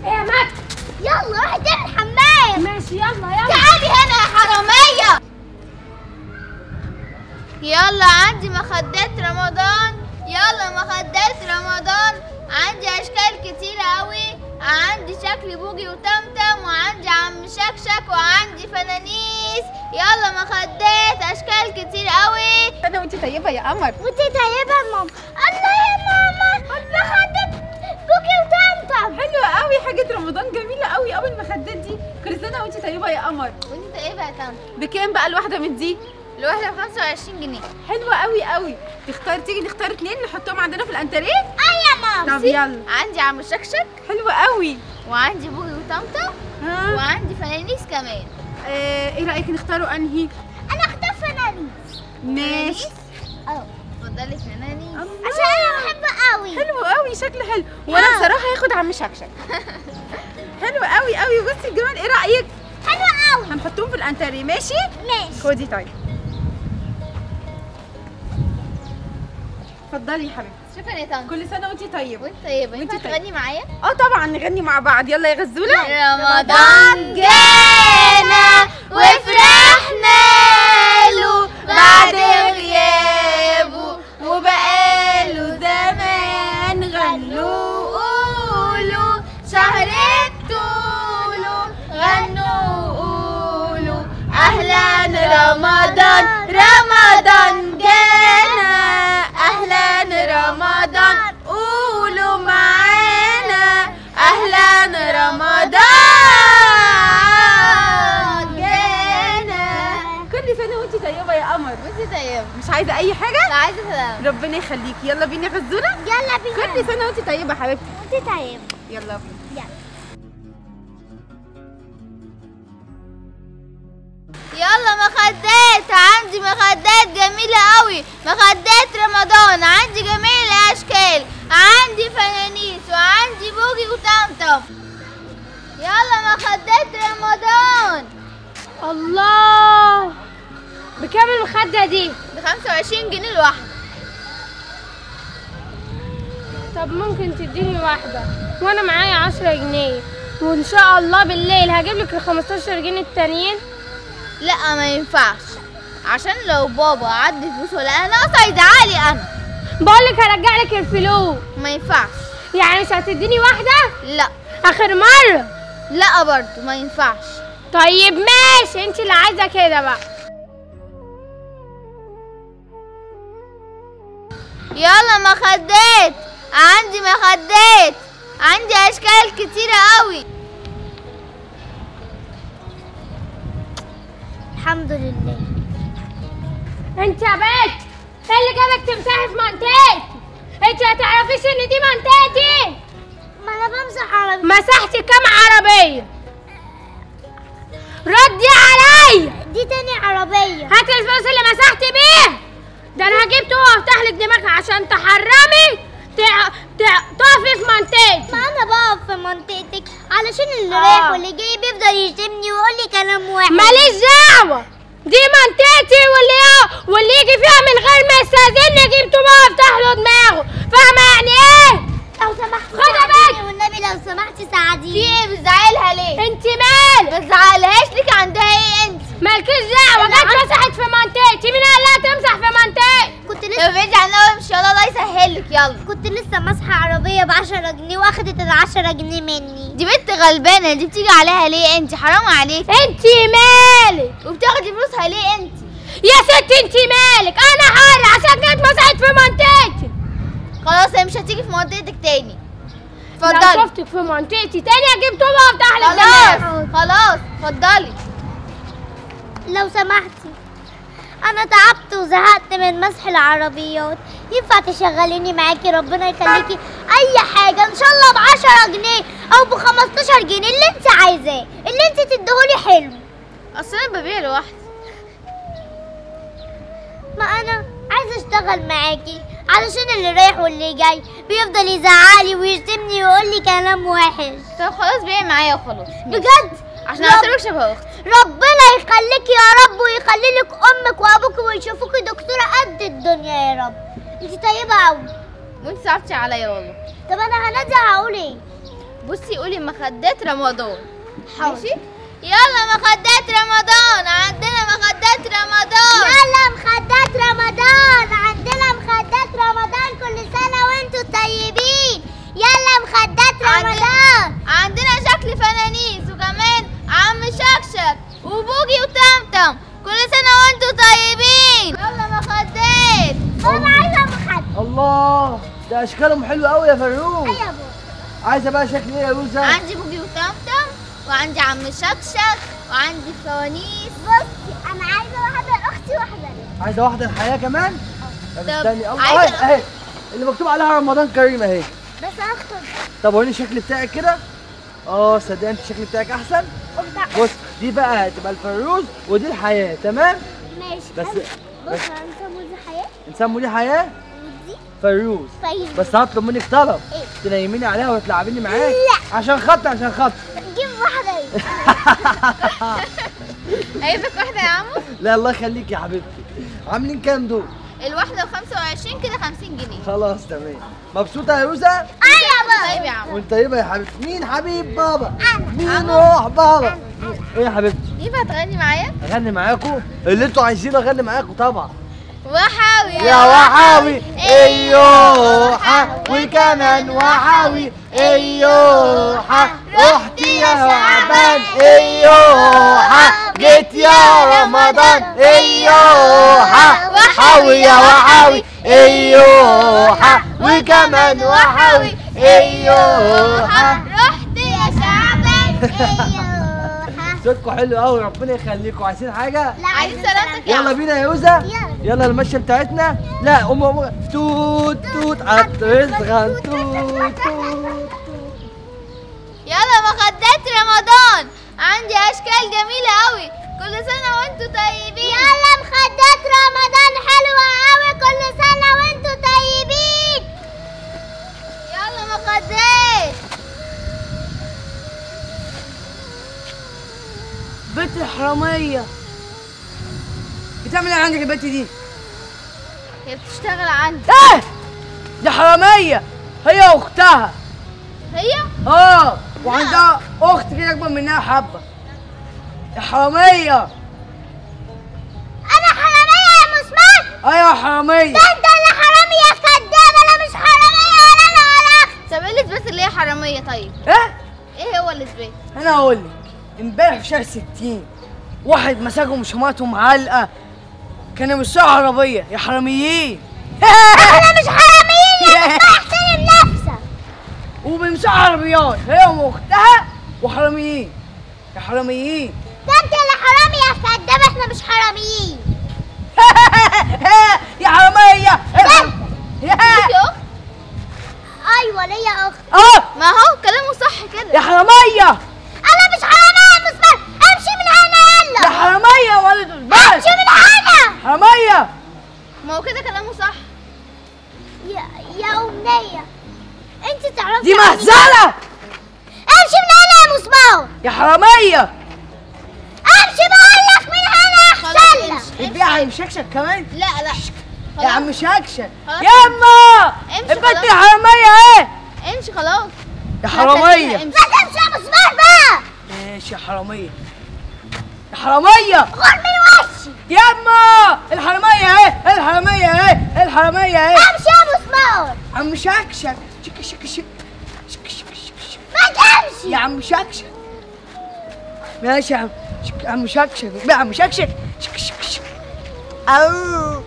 ايه يا مات يلا روحي تعمل الحمام ماشي يلا يلا تعالي هنا يا حرامية يلا عندي مخدات رمضان يلا مخدات رمضان عندي اشكال كتيرة قوي عندي شكل بوجي وتمتم وعندي عم شكشك وعندي فنانيس يلا مخدات اشكال كتير قوي انا وانت طيبه يا قمر وانت طيبة يا ماما الله يا ماما مخدات بوجي وتمتم حلوه قوي حاجه رمضان جميله قوي قوي المخدات دي كل سنه وانت طيبه يا قمر وانت طيبة يا تمتم بكام بقى الواحده من دي الواحدة ب 25 جنيه حلوه قوي قوي تختار تيجي نختار اتنين نحطهم عندنا في الانتريه اي يا ماما طب يلا عندي عم شكشك حلوه قوي وعندي بوجي وتمتم ها وعندي فنانيس كمان آه، ايه رايك نختاروا انهي انا اختار فنانيس ماشي اه اتفضلي فنانيس الله. عشان انا بحبه قوي حلو قوي شكله حلو وانا آه. بصراحه هاخد عم شكشك حلو قوي قوي بصي الجمال ايه رايك حلو قوي هنحطهم في الانتريه ماشي ماشي خدي طيب اتفضلي يا حبيبتي شكرا يا طنط كل سنه وانت طيبه وانت طيبه وانت ينفع طيبة. تغني معايا اه طبعا نغني مع بعض يلا يا غزوله رمضان جانا وفرحنا له بعد غيابه وبقاله زمان غنوا قولوا شهر طوله غنوا قولوا اهلا رمضان رمضان جانا اهلا رمضان قولوا معانا اهلا رمضان جانا كل سنه وانت طيبه يا قمر وانت طيبه مش عايزه اي حاجه لا عايزه سلام ربنا يخليكي يلا بينا غزوله يلا بينا كل سنه وانت طيبه يا حبيبتي وانت طيبه يلا بينا يلا مخدات عندي مخدات جميلة قوي مخدات رمضان عندي جميع الأشكال عندي فنانيس وعندي بوجي وطمطم يلا مخدات رمضان الله بكام المخدة دي بخمسة وعشرين جنيه الواحدة طب ممكن تديني واحدة وانا معايا عشرة جنيه وان شاء الله بالليل هجيب لك ال 15 جنيه التانيين لا ما ينفعش عشان لو بابا عدي فلوس ولا انا ناقصة هيزعلي انا بقول لك هرجع لك الفلوس ما ينفعش يعني مش هتديني واحدة لا اخر مرة لا برضه ما ينفعش طيب ماشي انت اللي عايزة كده بقى يلا مخدات عندي مخدات عندي اشكال كتيرة قوي الحمد لله انت يا بنت ايه اللي جابك تمسحي في منطقتي انت هتعرفيش ان دي منطقتي ما انا بمسح على مسحتي كام عربية ردي عليا دي تاني عربية هاتي الفلوس اللي مسحتي بيه ده انا هجيب طوبة وافتح لك دماغك عشان تحرمي تع- تع- تقفي في منطقتي ما انا بقف في منطقتك علشان اللي آه. رايح واللي جاي بيفضل يشتمني ويقول لي كلام واحد ماليش دعوة دي منطقتي واللي واللي يجي فيها من غير ما يستأذني اجيب طوبة وافتح له دماغه فاهمة يعني ايه؟ لو سمحتي خد يا ساعديني والنبي لو سمحتي ساعديني في ايه بتزعلها ليه؟ انت مال ما تزعلهاش ليك عندها ايه انت؟ مالكيش دعوة جت مسحت في منطقتي مين قال لها تمسح في منطقتي؟ كنت لسه ابعدي عنها وامشي يلا الله يسهلك يلا كنت لسه ماسحه عربيه ب 10 جنيه واخدت ال 10 جنيه مني دي بنت غلبانه دي بتيجي عليها ليه انت حرام عليك انت مالك وبتاخدي فلوسها ليه انت يا ستي انت مالك انا حر عشان جت مسحت في منطقتي خلاص هي مش هتيجي في منطقتك تاني لو اتفضلي شفتك في منطقتي تاني اجيب طوبة وافتح لك خلاص دماغك خلاص اتفضلي لو سمحتي انا تعبت وزهقت من مسح العربيات ينفع تشغليني معاكي ربنا يخليكي اي حاجه ان شاء الله ب 10 جنيه او ب 15 جنيه اللي انت عايزاه اللي انت تديهولي حلو اصل انا ببيع لوحدي ما انا عايزه اشتغل معاكي علشان اللي رايح واللي جاي بيفضل يزعلي ويشتمني ويقول لي كلام وحش طب خلاص بيعي معايا وخلاص بجد عشان اعتبرك شبه اختي ربنا يخليكي يا رب ويخلي لك امك وابوك ويشوفوكي دكتوره قد الدنيا يا رب انت طيبه قوي وانت صعبتي عليا والله طب انا هنادي هقول ايه بصي قولي مخدات رمضان ماشي يلا مخدات رمضان عندنا مخدات رمضان يلا مخدات رمضان عندنا مخدات رمضان كل سنة وانتوا طيبين يلا مخدات رمضان عندنا شكل فنانيس وكمان عم شكشك وبوجي وتمتم كل سنة وانتوا طيبين يلا مخدات انا عايزة مخدة الله ده اشكالهم حلوه قوي يا فروز ايه يا ابو عايزه بقى شكل ايه يا روزة عندي بوجي وتمتم وعندي عم شكشك وعندي فوانيس بصي انا عايزة واحدة لاختي واحدة لي عايزه واحده الحياه كمان طب طب استني الله عايزة- اهي اهي اللي مكتوب عليها رمضان كريم اهي بس هاخد طب وريني الشكل بتاعك كده اه صدق انت الشكل بتاعك احسن بص دي بقى هتبقى الفروز ودي الحياه تمام ماشي بس حلو. بس بص انا نسمو دي حياة نسموا دي حياه ودي فروز طيب بس هطلب منك طلب ايه؟ تنيميني عليها وتلعبيني معاك لا. عشان خاطر عشان خاطر جيب واحدة لي عايزك واحدة يا عمو لا الله يخليك يا حبيبتي عاملين كام دول الواحدة ب 25 كده 50 جنيه خلاص تمام مبسوطه يا روزة ايوه طيب يا عمو وانت طيبه يا حبيبتي مين حبيب بابا أنا. مين روح بابا ايه يا حبيبتي ينفع تغني معايا؟ اغني معاكم اللي انتوا عايزينه اغني معاكم طبعا وحاوي يا وحاوي ايوحة وكمان وحاوي ايوحة اختي يا شعبان ايوحة جيت يا رمضان ايوحة وحاوي يا وحاوي ايوحة وكمان وحاوي ايوحة رحت يا شعبان ايوه صوتكم حلو قوي ربنا يخليكم عايزين حاجة لا عايزين سلامتك يا يلا عمو بينا يا يوزا يلا. يلا المشيه بتاعتنا لا قوم قوم توت توت عطر صغن توت توت يلا مخدات رمضان عندي اشكال جميلة قوي كل سنة وانتوا طيبين يلا مخدات رمضان حلوة قوي كل سنة وانتوا طيبين يلا مخدات بنت الحرامية بتعمل ايه عندك البنت دي؟ هي بتشتغل عندي ايه؟ دي حرامية هي واختها هي اه وعندها اخت كده اكبر منها حبة يا حرامية انا حرامية يا مسمار ايوه حرامية انت اللي حرامي يا كداب انا مش حرامية ولا انا ولا اخت طب ايه الاثبات اللي هي حرامية طيب ايه؟ ايه هو الاثبات انا اقول لك امبارح في شهر 60 واحد مسكهم شماتهم علقة كانوا بيسوقوا عربية يا حراميين احنا مش حراميين يا مسمار احترم نفسك وبيمسكوا عربيات هي واختها وحراميين يا حراميين ده انت اللي حرامي يا كداب احنا مش حراميين يا حرامية ليكي اخت ايوه ليا اخت اه ما هو كلامه صح كده يا حرامية انا مش حرامية يا مسمار امشي من هنا يا يلا حرامية ولد بس امشي من هنا حرامية ما هو كده كلامه صح يا يا امنية انت تعرفي دي عني- مهزلة امشي من هنا يا مسمار يا حرامية امشي بقول لك من هنا خلاص احسن لك امشي البيع عم شكشك كمان لا لا يا عم شكشك خلاص. يما امشي البنت خلاص. حرامية ايه امشي خلاص يا حرامية امشي لا تمشي يا مسمار بقى ماشي يا حرامية يا حرامية غور من وشي يما الحرامية ايه الحرامية ايه الحرامية ايه امشي يا مسمار عم شكشك شك شك شك شك شك شك شك ما تمشي يا عم شكشك ماشي يا عم شك عم شكشك يا عم شكشك شك شك شك أو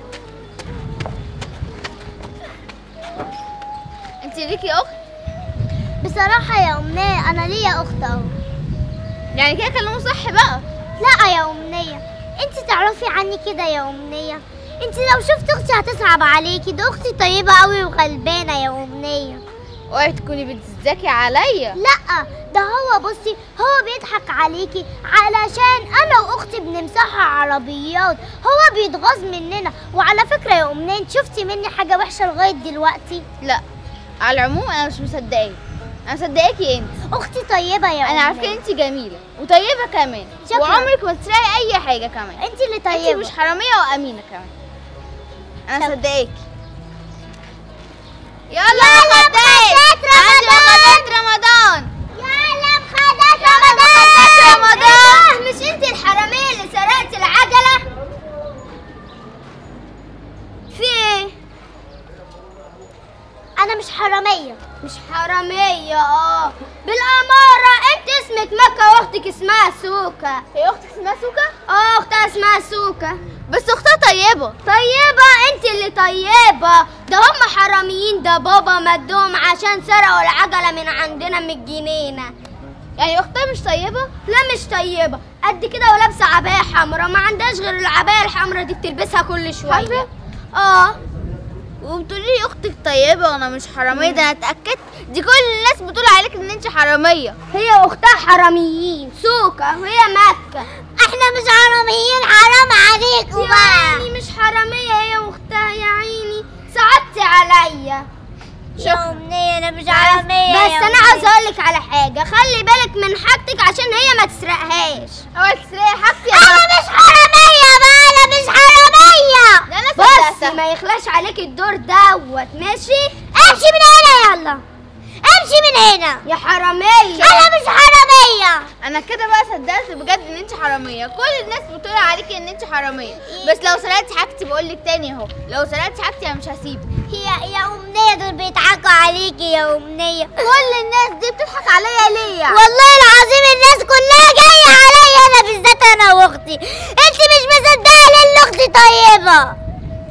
انت ليكي اخت بصراحة يا أمنية أنا ليا أخت أهو يعني كده كلامه صح بقى لا يا أمنية أنت تعرفي عني كده يا أمنية أنت لو شفت أختي هتصعب عليكي ده أختي طيبة أوي وغلبانة يا أمنية اوعي تكوني بتزكي عليا لا ده هو بصي هو بيضحك عليكي علشان انا واختي بنمسحها عربيات هو بيتغاظ مننا وعلى فكره يا امنيه انت شفتي مني حاجه وحشه لغايه دلوقتي لا على العموم انا مش مصدقاك انا مصدقاكي انت اختي طيبه يا انا عارفه انت جميله وطيبه كمان شكرا. وعمرك ما تسرقي اي حاجه كمان انت اللي انت طيبه مش حراميه وامينه كمان انا شكرا. مصدقاكي يلا مخدات رمضان رمضان يلا مخدات رمضان رمضان مش انت الحرامية اللي سرقت العجلة في ايه انا مش حرامية مش حرامية اه بالأمارة انت اسمك مكة واختك اسمها سوكا هي اختك اسمها سوكا اه اختها اسمها سوكا بس اختها طيبة طيبة انت اللي طيبة ده هم حراميين ده بابا مدهم عشان سرقوا العجلة من عندنا من الجنينة يعني اختها مش طيبة؟ لا مش طيبة قد كده ولابسة عباية حمرا ما عندهاش غير العباية الحمرا دي بتلبسها كل شوية اه وبتقولي لي اختك طيبه وانا مش حراميه ده انا اتاكدت دي كل الناس بتقول عليك ان انت حراميه هي اختها حراميين سوكا وهي مكه احنا مش حراميين حرام عليكم بقى يعني مش حراميه هي واختها يا عيني صعبتي عليا يا أمنية أنا مش حرامية بس أنا عاوز أقول لك على حاجة خلي بالك من حاجتك عشان هي ما تسرقهاش اوعي تسرقي حاجتي أنا مش حرامية بقى أنا مش حرامية ده أنا بص صدقتها. ما يخلاش عليك الدور دوت ماشي امشي من هنا يلا امشي من هنا يا حرامية أنا مش حرامية انا كده بقى صدقت بجد ان انت حراميه كل الناس بتقول عليكي ان انت حراميه بس لو سرقتي حاجتي بقول لك تاني اهو لو سرقتي حاجتي انا مش هسيبك هي يا أمنية دول بيضحكوا عليكي يا أمنية كل الناس دي بتضحك عليا ليه يعني والله العظيم الناس كلها جاية عليا أنا بالذات أنا وأختي أنت مش مصدقة لأن أختي طيبة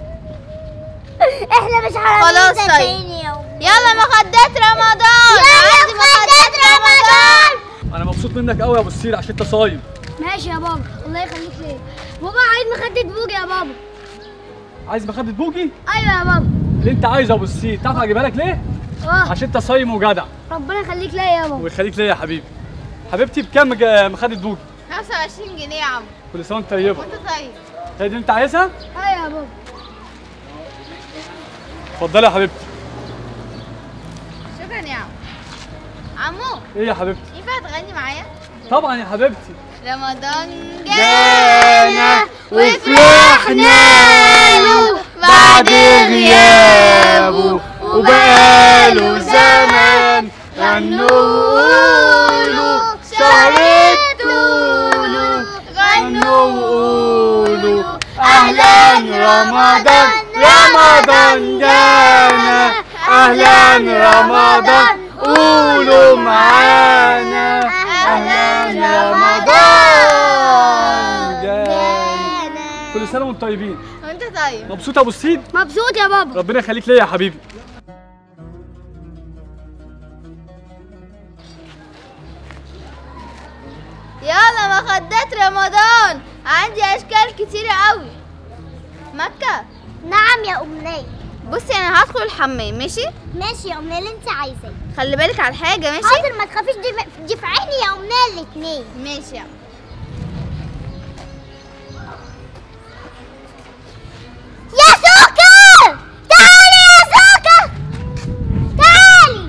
إحنا مش حراميين خلاص طيب. صدقيني يا أمي يلا مخدات رمضان يلا عندي مخدات رمضان انا مبسوط منك قوي يا ابو السير عشان انت صايم ماشي يا بابا الله يخليك ليا بابا عايز مخدة بوجي يا بابا عايز مخدة بوجي أيوة يا بابا اللي انت عايزه يا ابو السير تعرف اجيبها لك ليه اه عشان انت صايم وجدع ربنا يخليك ليا يا بابا ويخليك ليا يا حبيبي حبيبتي بكام مج- مخدة بوجي 25 جنيه يا عم كل سنه وانت طيبه وانت طيب هي دي اللي انت عايزها أيوة يا بابا اتفضلي يا حبيبتي شكرا يا عم عمو ايه يا حبيبتي ينفع تغني معايا طبعا يا حبيبتي رمضان جانا وفرحنا له بعد غيابه وبقاله زمان غنوا شهرت له غنوا وقولوا اهلا رمضان رمضان جانا اهلا رمضان قولوا معانا اهلا رمضان جانا كل سنه وانتم طيبين وانت طيب مبسوط يا ابو السيد مبسوط يا بابا ربنا يخليك ليا يا حبيبي يلا مخدات رمضان عندي اشكال كتيرة قوي مكة نعم يا أمنية بصي انا هدخل الحمام ماشي ماشي يا أمنية اللي أنت عايزاه خلي بالك على الحاجة ماشي حاضر ما تخافيش دي, دي في عيني يا أمنية الاتنين ماشي يا عم. يا سوكا تعالي يا سوكا تعالي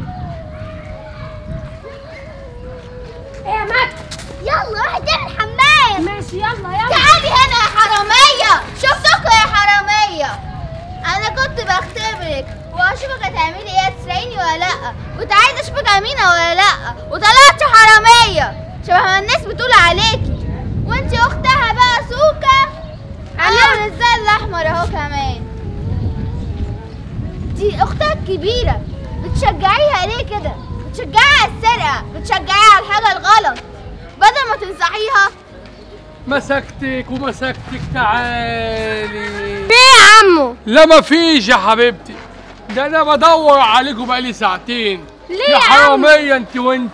يا مكة يلا روحي تعمل حمام ماشي يلا يلا تعالي هنا يا حرامية شفتكوا يا حرامية انا كنت بختبرك واشوفك هتعملي ايه هتسرقيني ولا لا كنت عايزه اشوفك امينه ولا لا وطلعت حراميه شبه ما الناس بتقول عليكي وانتي اختها بقى سوكا عليها الرزاق الاحمر اهو كمان دي اختها الكبيره بتشجعيها ليه كده بتشجعيها على السرقه بتشجعيها على الحاجه الغلط بدل ما تنصحيها مسكتك ومسكتك تعالي ايه يا عمو لا مفيش يا حبيبتي ده انا بدور عليكم بقالي ساعتين ليه يا يا عم؟ حرامية انت وانت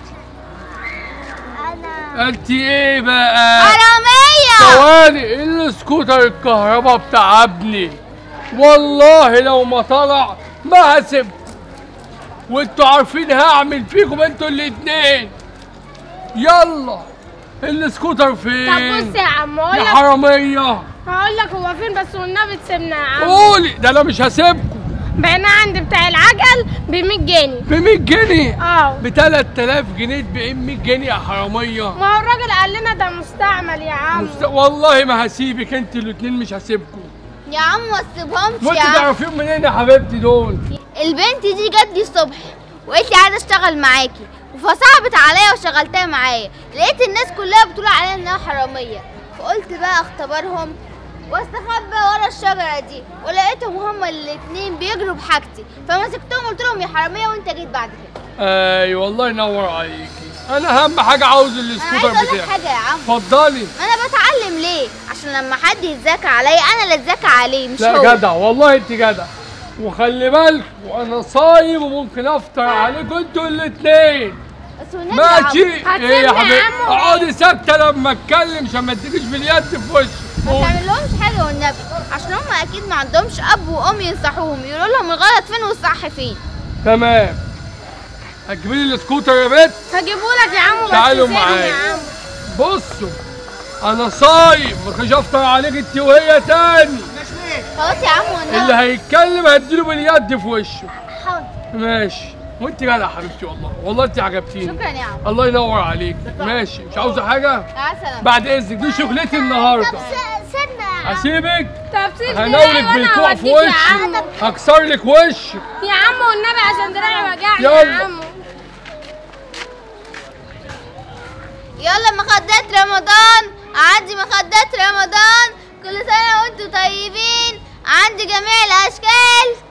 أنا انت ايه بقى حراميه ثواني السكوتر الكهرباء بتاع ابني والله لو ما طلع ما هسيب وانتوا عارفين هعمل فيكم انتوا الاتنين يلا السكوتر فين طب بص يا عم اقول يا لك حرامية هقول لك هو فين بس والنبي تسيبنا يا عم قولي ده انا مش هسيبكم بقينا عند بتاع العجل ب 100 جنيه ب 100 جنيه اه ب 3000 جنيه تبيعين 100 جنيه يا حرامية ما هو الراجل قال لنا ده مستعمل يا عم مست... والله ما هسيبك انت الاتنين مش هسيبكم يا عم ما تسيبهمش وانت يا عم تعرفين منين يا حبيبتي دول البنت دي جت لي الصبح وقالت لي عايزه اشتغل معاكي فصعبت عليا وشغلتها معايا لقيت الناس كلها بتقول عليا انها حراميه فقلت بقى اختبرهم واستخبى ورا الشجره دي ولقيتهم هما الاتنين بيجروا بحاجتي فمسكتهم قلت لهم يا حراميه وانت جيت بعد كده اي والله ينور عليكي انا اهم حاجه عاوز انا السكوتر عايزه اقول لك بتاعي حاجه يا عم اتفضلي انا بتعلم ليه عشان لما حد يتذاكى عليا انا اللي اتذاكى عليه مش هو لا جدع والله انت جدع وخلي بالك وانا صايم وممكن افطر عليكم انتوا الاثنين بس والنبي يا عم، ماشي ايه يا حبيبي اقعدي ساكته لما اتكلم عشان ما تديكيش باليد في وشي ما تعملهمش حاجه والنبي عشان هم اكيد ما عندهمش اب وام ينصحوهم يقولوا لهم الغلط فين والصح فين تمام هتجيبي لي السكوتر يا بنت هجيبهولك يا عم بس تعالوا سيبني معايا. يا عم بصوا انا صايم ما كنتش افطر عليك انت وهي تاني خلاص يا عم اللي والنبي هيتكلم هديله باليد في وشه حاضر ماشي وانت جدع يا حبيبتي والله والله انت عجبتيني شكرا يا عم الله ينور عليك ماشي مش عاوزه حاجه مع السلامه بعد اذنك دي شغلتي النهارده استنى هسيبك طب سيبني هناولك وأنا بالكوع في هوديك يا عم. وشك هكسر لك وشك يا عم والنبي عشان دراعي وجعني يلا. يا عم يلا مخدات رمضان عندي مخدات رمضان كل سنه وانتم طيبين عندي جميع الاشكال